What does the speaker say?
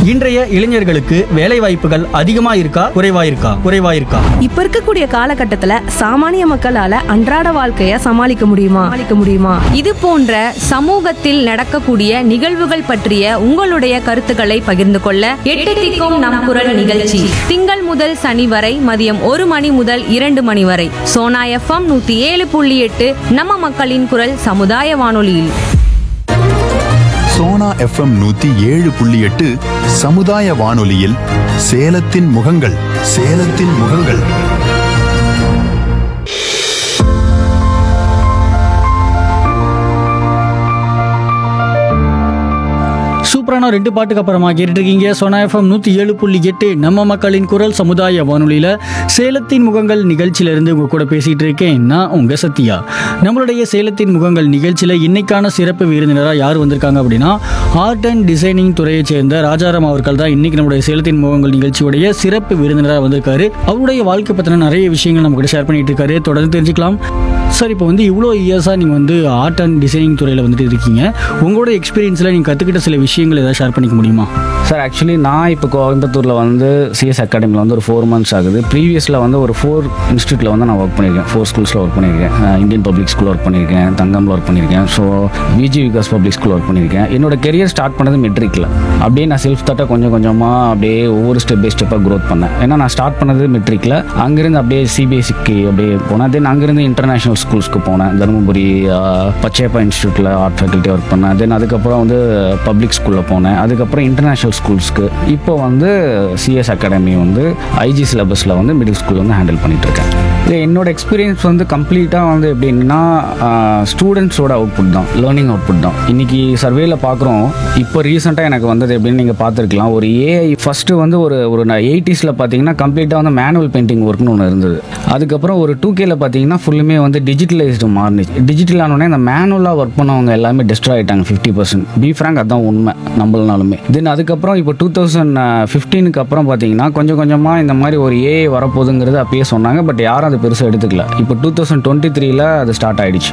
இன்றைய இளைஞர்களுக்கு வேலை வாய்ப்புகள் அதிகமா இருக்கா குறைவா இருக்கா குறைவா இருக்கா இப்ப இருக்கக்கூடிய காலகட்டத்துல சாமானிய மக்களால அன்றாட வாழ்க்கைய சமாளிக்க முடியுமா சமாளிக்க முடியுமா இது போன்ற சமூகத்தில் நடக்கக்கூடிய நிகழ்வுகள் பற்றிய உங்களுடைய கருத்துக்களை பகிர்ந்து கொள்ள எட்டு திக்கும் நம் குரல் நிகழ்ச்சி திங்கள் முதல் சனி வரை மதியம் ஒரு மணி முதல் இரண்டு மணி வரை சோனா எஃப்எம் நூத்தி ஏழு புள்ளி எட்டு நம்ம மக்களின் குரல் சமுதாய வானொலியில் சோனா எஃப்எம் நூத்தி ஏழு புள்ளி எட்டு சமுதாய வானொலியில் சேலத்தின் முகங்கள் சேலத்தின் முகங்கள் சூப்பரான ரெண்டு பாட்டுக்கு அப்புறமா கேட்டுட்டு இருக்கீங்க சோனா எஃப்எம் நூற்றி ஏழு புள்ளி எட்டு நம்ம மக்களின் குரல் சமுதாய வானொலியில் சேலத்தின் முகங்கள் நிகழ்ச்சியிலிருந்து உங்க கூட பேசிட்டு இருக்கேன் நான் உங்க சத்யா நம்மளுடைய சேலத்தின் முகங்கள் நிகழ்ச்சியில் இன்னைக்கான சிறப்பு விருந்தினராக யார் வந்திருக்காங்க அப்படின்னா ஆர்ட் அண்ட் டிசைனிங் துறையைச் சேர்ந்த ராஜாராம் அவர்கள் தான் இன்னைக்கு நம்மளுடைய சேலத்தின் முகங்கள் நிகழ்ச்சியுடைய சிறப்பு விருந்தினராக வந்திருக்காரு அவருடைய வாழ்க்கை பற்றின நிறைய விஷயங்கள் நம்ம கூட ஷேர் பண்ணிட்டு இருக்காரு தொடர்ந்து தெரிஞ்சுக்கலாம் சார் இப்போ வந்து இவ்வளோ இயர்ஸாக நீங்கள் வந்து ஆர்ட் அண்ட் டிசைனிங் துறையில் வந்துட்டு இருக்கீங்க உங்களோட எக்ஸ்பீரியன்ஸில் நீங்கள் கற்றுக்கிட்ட சில விஷயங்கள் ஏதாவது ஷேர் பண்ணிக்க முடியுமா சார் ஆக்சுவலி நான் இப்போ கோயம்புத்தூரில் வந்து சிஎஸ் அகாடமியில் வந்து ஒரு ஃபோர் மந்த்ஸ் ஆகுது ப்ரீவியஸில் வந்து ஒரு ஃபோர் இன்ஸ்டியூட்டில் வந்து நான் ஒர்க் பண்ணியிருக்கேன் ஃபோர் ஸ்கூல்ஸில் ஒர்க் பண்ணியிருக்கேன் அஹ் இந்தியன் பப்ளிக் ஸ்கூல் ஒர்க் பண்ணியிருக்கேன் தங்கம்ல ஒர்க் பண்ணியிருக்கேன் so Viji Vikas public school work பண்ணியிருக்கேன் என்னோட கெரியர் ஸ்டார்ட் பண்ணது மெட்ரிக்கில் அப்படியே நான் செல்ஃப் தட்டாக கொஞ்சம் கொஞ்சமாக அப்படியே ஒவ்வொரு ஸ்டெப் பை ஸ்டெப்பாக க்ரோத் பண்ணேன் ஏன்னா நான் ஸ்டார்ட் பண்ணது மெட்ரிக்கில் அங்கேருந்து அப்படியே சிபிஎஸ்சிக்கு அப்படியே போனேன் தென் அங்கேருந்து இன்டர்நேஷனல் ஸ்கூல்ஸ்க்கு போனேன் தருமபுரி அஹ், பச்சையப்பா இன்ஸ்டியூட்டில் ஆர்ட் ஃபேக்கல்ட்டி ஒர்க் பண்ணேன் தென் அதுக்கப்புறம் வந்து பப்ளிக் ஸ்கூலில் போனேன் அதுக்கப்புறம் இன்டர்நேஷனல் ஸ்கூல்ஸ்க்கு இப்போ வந்து சிஎஸ் அகாடமி வந்து ஐஜி சிலபஸில் வந்து மிடில் ஸ்கூல் வந்து ஹேண்டில் பண்ணிட்டு இருக்கேன் இது என்னோட எக்ஸ்பீரியன்ஸ் வந்து கம்ப்ளீட்டாக வந்து எப்படின்னா ஸ்டூடெண்ட்ஸோட அவுட்புட் தான் லேர்னிங் அவுட்புட் தான் இன்னைக்கு சர்வேல பார்க்குறோம் இப்போ ரீசெண்டாக எனக்கு வந்தது எப்படின்னு நீங்கள் பார்த்துருக்கலாம் ஒரு ஏஐ ஃபஸ்ட்டு வந்து ஒரு ஒரு எயிட்டிஸில் பார்த்தீங்கன்னா கம்ப்ளீட்டாக வந்து மேனுவல் பெயிண்டிங் ஒர்க்னு ஒன்று இருந்தது அதுக்கப்புறம் ஒரு டூ கேல பார்த்தீங்கன்னா ஃபுல்லுமே வந்து டிஜிட்டலைஸ்டு மாறினுச்சு டிஜிட்டல் ஆனோடனே இந்த மேனுவலாக ஒர்க் பண்ணவங்க எல்லாமே டிஸ்ட்ராய் ஆயிட்டாங்க ஃபிஃப்டி பர்சன்ட் பி ஃப்ராங்க் அதான் உண்மை நம்மளனாலுமே தென் அதுக்கப்புறம் இப்போ டூ தௌசண்ட் ஃபிஃப்டீனுக்கு அப்புறம் பார்த்தீங்கன்னா கொஞ்சம் கொஞ்சமாக இந்த மாதிரி ஒரு ஏஐ வரப்போகுதுங்கிறது அப்பயே சொன்னாங்க பட் யாரும் அது பெருசாக எடுத்துக்கல இப்போ டூ தௌசண்ட் டுவெண்ட்டி த்ரீல அது ஸ்டார்ட் ஆயிடுச்சு